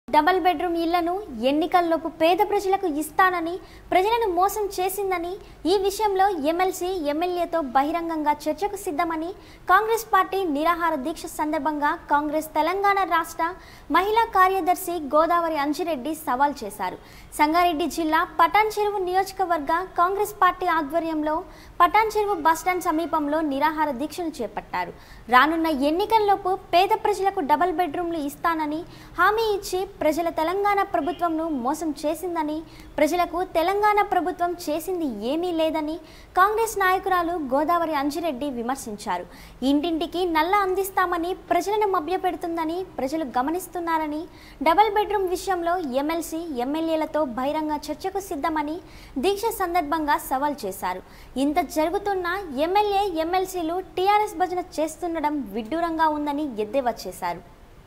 double bedroom ఇళ్లను ఎన్నికల్లోపు పేద ప్రజలకు ఇస్తానని ప్రజలను మోసం చేసిందని ఈ విషయంలో ఎమ్మెల్సీ ఎమ్మెల్యేతో బహిరంగంగా చర్చకు సిద్ధమని కాంగ్రెస్ పార్టీ నిరాహార దీక్ష సందర్భంగా కాంగ్రెస్ తెలంగాణ రాష్ట్ర మహిళా కార్యదర్శి గోదావరి అంజిరెడ్డి సవాల్ చేశారు సంగారెడ్డి జిల్లా పటాన్ చెరువు నియోజకవర్గ కాంగ్రెస్ పార్టీ ఆధ్వర్యంలో పటాన్ చెరువు బస్టాండ్ సమీపంలో నిరాహార దీక్షను చేపట్టారు రానున్న ఎన్నికల్లోపు పేద ప్రజలకు డబల్ బెడ్రూమ్లు ఇస్తానని హామీ ఇచ్చి ప్రజల తెలంగాణ ప్రభుత్వంను మోసం చేసిందని ప్రజలకు తెలంగాణ ప్రభుత్వం చేసింది ఏమీ లేదని కాంగ్రెస్ నాయకురాలు గోదావరి అంజిరెడ్డి విమర్శించారు ఇంటింటికి నల్ల అందిస్తామని ప్రజలను మభ్యపెడుతుందని ప్రజలు గమనిస్తున్నారని డబల్ బెడ్రూమ్ విషయంలో ఎమ్మెల్సీ ఎమ్మెల్యేలతో బహిరంగ చర్చకు సిద్ధమని దీక్ష సందర్భంగా సవాల్ చేశారు ఇంత జరుగుతున్నా ఎమ్మెల్యే ఎమ్మెల్సీలు టీఆర్ఎస్ భజన చేస్తుండడం విడ్డూరంగా ఉందని ఎద్దేవా చేశారు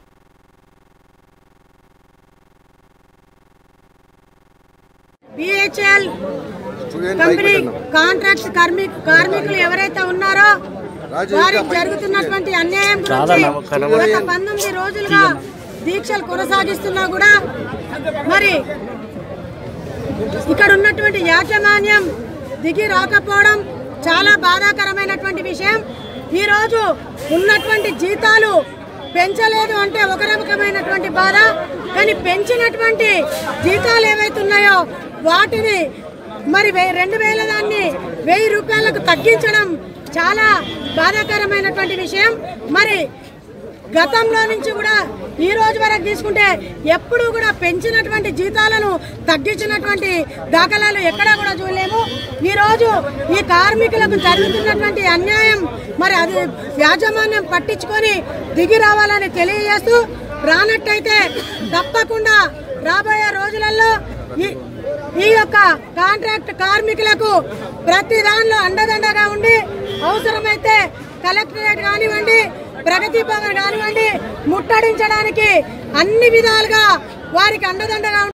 బిహెచ్ఎల్ కంపెనీ కాంట్రాక్ట్ కార్మి కార్మికులు ఎవరైతే ఉన్నారో వారికి జరుగుతున్నటువంటి అన్యాయం గురించి గత పంతొమ్మిది రోజులుగా దీక్షలు కొనసాగిస్తున్నా కూడా మరి ఇక్కడ ఉన్నటువంటి యాజమాన్యం దిగి రాకపోవడం చాలా బాధాకరమైనటువంటి విషయం ఈరోజు ఉన్నటువంటి జీతాలు పెంచలేదు అంటే ఒక రకమైనటువంటి బాధ కానీ పెంచినటువంటి జీతాలు ఏవైతే ఉన్నాయో వాటిని మరి వెయ్యి- రెండు వేల దాన్ని వెయ్యి రూపాయలకు తగ్గించడం చాలా బాధాకరమైనటువంటి విషయం మరి గతంలో నుంచి కూడా ఈ రోజు వరకు తీసుకుంటే ఎప్పుడూ కూడా పెంచినటువంటి జీతాలను తగ్గించినటువంటి దాఖలాలు ఎక్కడా కూడా చూడలేము ఈ రోజు ఈ కార్మికులకు జరుగుతున్నటువంటి అన్యాయం మరి అది యాజమాన్యం పట్టించుకొని దిగి రావాలని తెలియజేస్తూ రానట్టయితే తప్పకుండా రాబోయే రోజులలో ఈ ఈ యొక్క కాంట్రాక్ట్ కార్మికులకు ప్రతి దానిలో అండదండగా ఉండి అవసరమైతే కలెక్టరేట్ కానివ్వండి ప్రగతి భవన్ కానివ్వండి ముట్టడించడానికి అన్ని విధాలుగా వారికి అండదండగా